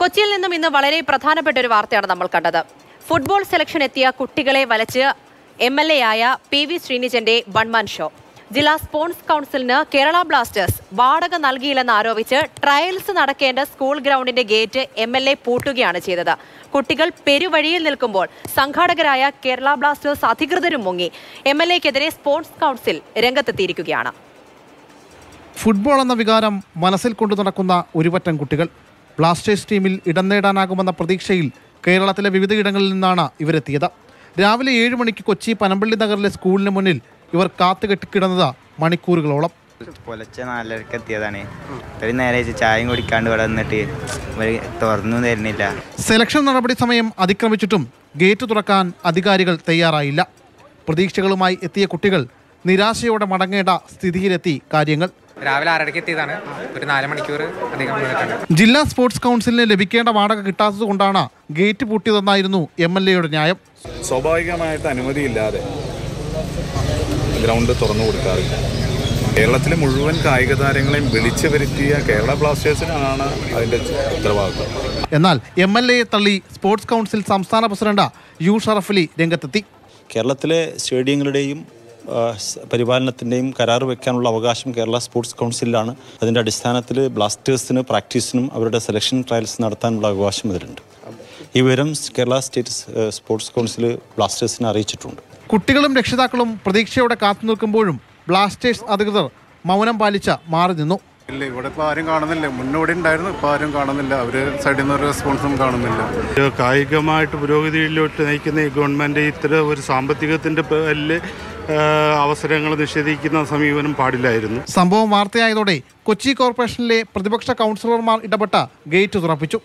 കൊച്ചിയിൽ നിന്നും ഇന്ന് വളരെ പ്രധാനപ്പെട്ട ഒരു വാർത്തയാണ് നമ്മൾ കണ്ടത് ഫുട്ബോൾ സെലക്ഷൻ എത്തിയ കുട്ടികളെ വലച്ച് എം എൽ എ ആയ പി വി ശ്രീനിജന്റെ വൺമാൻ ഷോ ജില്ലാ സ്പോർട്സ് കൗൺസിലിന് കേരള ബ്ലാസ്റ്റേഴ്സ് വാടക നൽകിയില്ലെന്ന് ആരോപിച്ച് ട്രയൽസ് നടക്കേണ്ട സ്കൂൾ ഗ്രൗണ്ടിന്റെ ഗേറ്റ് എം എൽ എ പൂട്ടുകയാണ് ചെയ്തത് കുട്ടികൾ പെരുവഴിയിൽ നിൽക്കുമ്പോൾ സംഘാടകരായ കേരള ബ്ലാസ്റ്റേഴ്സ് അധികൃതരും മുങ്ങി എം എൽ എക്കെതിരെ സ്പോർട്സ് കൗൺസിൽ രംഗത്തെത്തിയിരിക്കുകയാണ് ഫുട്ബോൾ എന്ന വികാരം മനസ്സിൽ കൊണ്ടു നടക്കുന്ന ഒരുപറ്റം കുട്ടികൾ ബ്ലാസ്റ്റേഴ്സ് ടീമിൽ ഇടം നേടാനാകുമെന്ന പ്രതീക്ഷയിൽ കേരളത്തിലെ വിവിധയിടങ്ങളിൽ നിന്നാണ് ഇവരെത്തിയത് രാവിലെ ഏഴ് മണിക്ക് കൊച്ചി പനമ്പള്ളി നഗറിലെ സ്കൂളിന് മുന്നിൽ ഇവർ കാത്തുകെട്ടിക്കിടന്നത് മണിക്കൂറുകളോളം പുലർച്ചെ നാലരക്ക് എത്തിയതാണ് ഒരു നേരെ ചായയും കുടിക്കാണ്ട് ഇവിടെ നിന്നിട്ട് ഇവര് തുറന്നു തരുന്നില്ല സെലക്ഷൻ നടപടി സമയം അതിക്രമിച്ചിട്ടും ഗേറ്റ് തുറക്കാൻ അധികാരികൾ തയ്യാറായില്ല പ്രതീക്ഷകളുമായി എത്തിയ കുട്ടികൾ നിരാശയോടെ മടങ്ങേണ്ട സ്ഥിതിയിലെത്തി കാര്യങ്ങൾ രാവിലെ ആറരയ്ക്ക് എത്തിയതാണ് ഒരു നാല് മണിക്കൂർ അധികം നിന്നിട്ടുണ്ട് ജില്ലാ സ്പോർട്സ് കൗൺസിലിന് ലഭിക്കേണ്ട വാടക കിട്ടാത്തതുകൊണ്ടാണ് ഗേറ്റ് പൂട്ടിയതെന്നായിരുന്നു എം എൽ എയുടെ ന്യായം സ്വാഭാവികമായിട്ട് അനുമതിയില്ലാതെ ഗ്രൗണ്ട് തുറന്നു കൊടുക്കാറില്ല കേരളത്തിലെ മുഴുവൻ കായിക താരങ്ങളെയും വിളിച്ചു വരുത്തിയ കേരള ബ്ലാസ്റ്റേഴ്സിനാണ് അതിൻ്റെ ഉത്തരവാദിത്വം എന്നാൽ എം എൽ എയെ തള്ളി സ്പോർട്സ് കൗൺസിൽ സംസ്ഥാന പ്രസിഡന്റ് യു ഷറഫലി രംഗത്തെത്തി കേരളത്തിലെ സ്റ്റേഡിയങ്ങളുടെയും ആ, സ് പരിപാലനത്തിൻ്റെയും കരാർ വെക്കാനുള്ള അവകാശം കേരള സ്പോർട്സ് കൗൺസിലാണ് അതിൻ്റെ അടിസ്ഥാനത്തിൽ ബ്ലാസ്റ്റേഴ്സിന് പ്രാക്ടീസിനും അവരുടെ സെലക്ഷൻ ട്രയൽസ് നടത്താനുള്ള അവകാശം ഇതിലുണ്ട് ഈ വിവരം കേരള സ്റ്റേറ്റ് സ്- സ്പോർട്സ് കൗൺസിൽ ബ്ലാസ്റ്റേഴ്സിനെ അറിയിച്ചിട്ടുണ്ട് കുട്ടികളും രക്ഷിതാക്കളും പ്രതീക്ഷയോടെ കാത്തു നിൽക്കുമ്പോഴും ബ്ലാസ്റ്റേഴ്സ് അധികൃതർ മൗനം പാലിച്ച മാറി നിന്നു ഇല്ല ഇവിടെ ഇപ്പോൾ ആരും കാണുന്നില്ല മുന്നോടി ഉണ്ടായിരുന്നു ഇപ്പോൾ ആരും കാണുന്നില്ല അവർ സൈഡിൽ നിന്ന് ഒരു റെസ്പോൺസും കാണുന്നില്ല ഒരു കായികമായിട്ട് പുരോഗതിയിലോട്ട് നയിക്കുന്ന ഈ ഗവൺമെൻറ് ഇത്തരം ഒരു സാമ്പത്തികത്തിൻ്റെ പേരിൽ അവസരങ്ങൾ നിഷേധിക്കുന്ന സമീപനം പാടില്ലായിരുന്നു സംഭവം വാർത്തയായതോടെ കൊച്ചി കോർപ്പറേഷനിലെ പ്രതിപക്ഷ കൗൺസിലർമാർ ഇടപെട്ട ഗേറ്റ് തുറപ്പിച്ചു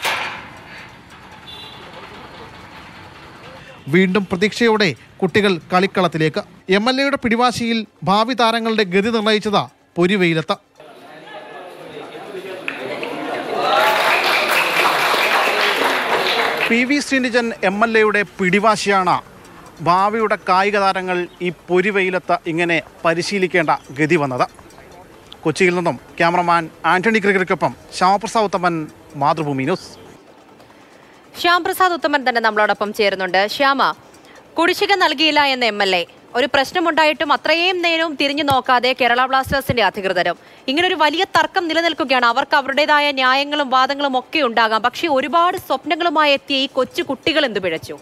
വീണ്ടും പ്രതീക്ഷയോടെ കുട്ടികൾ കളിക്കളത്തിലേക്ക് എം എൽ എയുടെ പിടിവാശിയിൽ ഭാവി താരങ്ങളുടെ ഗതി നിർണയിച്ചത് പൊരിവെയിലത്ത് P V Sreenijan M L എയുടെ പിടിവാശിയാണ് ഭാവിയുടെ കായിക താരങ്ങൾ ഈ പൊരിവെയിലത്ത് ഇങ്ങനെ പരിശീലിക്കേണ്ട ഗതി വന്നത് കൊച്ചിയിൽ നിന്നും ക്യാമറമാൻ ആന്റണി ക്രിക്കറിക്കൊപ്പം ശ്യാമപ്രസാദ് ഉത്തമൻ മാതൃഭൂമി ന്യൂസ് ശ്യാം പ്രസാദ് ഉത്തമൻ തന്നെ നമ്മളോടൊപ്പം ചേരുന്നുണ്ട് ശ്യാമ കുടിശ്ശിക നൽകിയില്ല എന്ന എം എൽ എ ഒരു പ്രശ്നമുണ്ടായിട്ടും അത്രയും നേരവും തിരിഞ്ഞു നോക്കാതെ കേരള ബ്ലാസ്റ്റേഴ്സിന്റെ അധികൃതരും ഇങ്ങനൊരു വലിയ തർക്കം നിലനിൽക്കുകയാണ് അവർക്ക് അവരുടേതായ ന്യായങ്ങളും വാദങ്ങളും ഒക്കെ ഉണ്ടാകാം പക്ഷേ ഒരുപാട് സ്വപ്നങ്ങളുമായി എത്തിയ ഈ കൊച്ചു കുട്ടികൾ എന്ത് പിഴച്ചു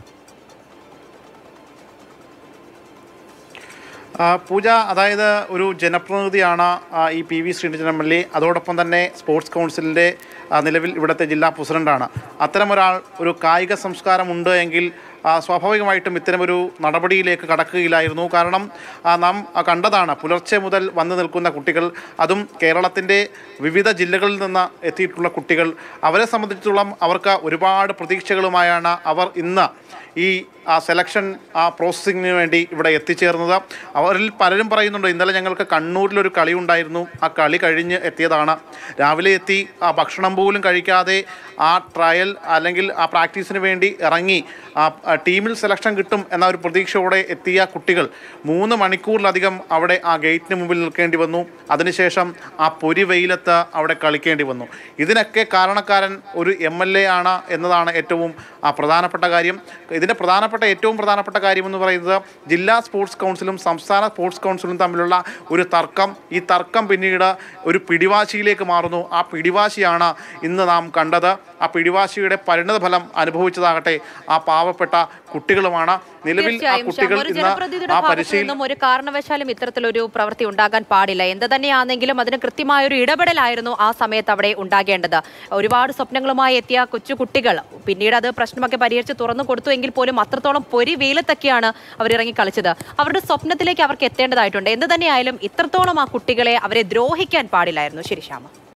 ആ, പൂജ അതായത് ഒരു ജനപ്രതിനിധിയാണ് ആ, ഈ P V Sreenijan M L A അതോടൊപ്പം തന്നെ സ്പോർട്സ് കൗൺസിലിൻ്റെ ആ, നിലവിൽ ഇവിടുത്തെ ജില്ലാ പ്രസിഡന്റാണ് അത്തരമൊരാൾ ഒരു കായിക സംസ്കാരമുണ്ട് എങ്കിൽ ആ, സ്വാഭാവികമായിട്ടും ഇത്തരമൊരു നടപടിയിലേക്ക് കടക്കുകയില്ലായിരുന്നു കാരണം ആ, നാം ആ, കണ്ടതാണ് പുലർച്ചെ മുതൽ വന്നു നിൽക്കുന്ന കുട്ടികൾ അതും കേരളത്തിൻ്റെ വിവിധ ജില്ലകളിൽ നിന്ന് എത്തിയിട്ടുള്ള കുട്ടികൾ അവരെ സംബന്ധിച്ചിടത്തോളം അവർക്ക് ഒരുപാട് പ്രതീക്ഷകളുമായാണ് അവർ ഇന്ന് ഈ ആ സെലക്ഷൻ ആ പ്രോസസ്സിങ്ങിന് വേണ്ടി ഇവിടെ എത്തിച്ചേർന്നത് അവരിൽ പലരും പറയുന്നുണ്ട് ഇന്നലെ ഞങ്ങൾക്ക് കണ്ണൂരിലൊരു കളി ഉണ്ടായിരുന്നു ആ കളി കഴിഞ്ഞ് എത്തിയതാണ് രാവിലെ എത്തി ആ ഭക്ഷണം പോലും കഴിക്കാതെ ആ ട്രയൽ അല്ലെങ്കിൽ ആ പ്രാക്ടീസിന് വേണ്ടി ഇറങ്ങി ആ ആ ടീമിൽ സെലക്ഷൻ കിട്ടും എന്ന ഒരു പ്രതീക്ഷയോടെ എത്തിയ കുട്ടികൾ മൂന്ന് മണിക്കൂറിലധികം അവിടെ ആ ഗേറ്റിന് മുമ്പിൽ നിൽക്കേണ്ടി വന്നു അതിനുശേഷം ആ പൊരി വെയിലത്ത് അവിടെ കളിക്കേണ്ടി വന്നു ഇതിനൊക്കെ കാരണക്കാരൻ ഒരു എം എൽ എ ആണ് എന്നതാണ് ഏറ്റവും ആ പ്രധാനപ്പെട്ട കാര്യം ഇതിൻ്റെ പ്രധാനപ്പെട്ട ഏറ്റവും പ്രധാനപ്പെട്ട കാര്യം എന്ന് പറയുന്നത് ജില്ലാ സ്പോർട്സ് കൗൺസിലും സംസ്ഥാന സ്പോർട്സ് കൗൺസിലും തമ്മിലുള്ള ഒരു തർക്കം ഈ തർക്കം പിന്നീട് ഒരു പിടിവാശിയിലേക്ക് മാറുന്നു ആ പിടിവാശിയാണ് ഇന്ന് നാം കണ്ടത് ആ പിടിവാശിയുടെ പരിണത ഫലം അനുഭവിച്ചതാകട്ടെ ആ പാവപ്പെട്ട കുട്ടികളുമാണ് നിലവിൽ ആ തീർച്ചയായും ശ്യാം, കുട്ടികൾ ഒരു ഇന്ന് ജനപ്രതിനിധിയുടെ ആ ഭാഗത്തു പരിശീലനം നിന്നും ഒരു കാരണവശാലും ഇത്തരത്തിലൊരു പ്രവൃത്തി ഉണ്ടാകാൻ പാടില്ല എന്ത് തന്നെയാണെങ്കിലും അതിന് കൃത്യമായ ഒരു ഇടപെടലായിരുന്നു ആ സമയത്ത് അവിടെ ഉണ്ടാകേണ്ടത് ഒരുപാട് സ്വപ്നങ്ങളുമായി എത്തിയ കൊച്ചു കുട്ടികൾ പിന്നീട് അത് പ്രശ്നമൊക്കെ പരിഹരിച്ച് തുറന്നു കൊടുത്തു എങ്കിൽ പോലും അത്രത്തോളം പൊരി വെയിലത്തൊക്കെയാണ് അവർ ഇറങ്ങി കളിച്ചത് അവരുടെ സ്വപ്നത്തിലേക്ക് അവർക്ക് എത്തേണ്ടതായിട്ടുണ്ട് എന്ത് തന്നെയായാലും ഇത്രത്തോളം ആ കുട്ടികളെ അവരെ ദ്രോഹിക്കാൻ പാടില്ലായിരുന്നു ശരി ശ്യാമ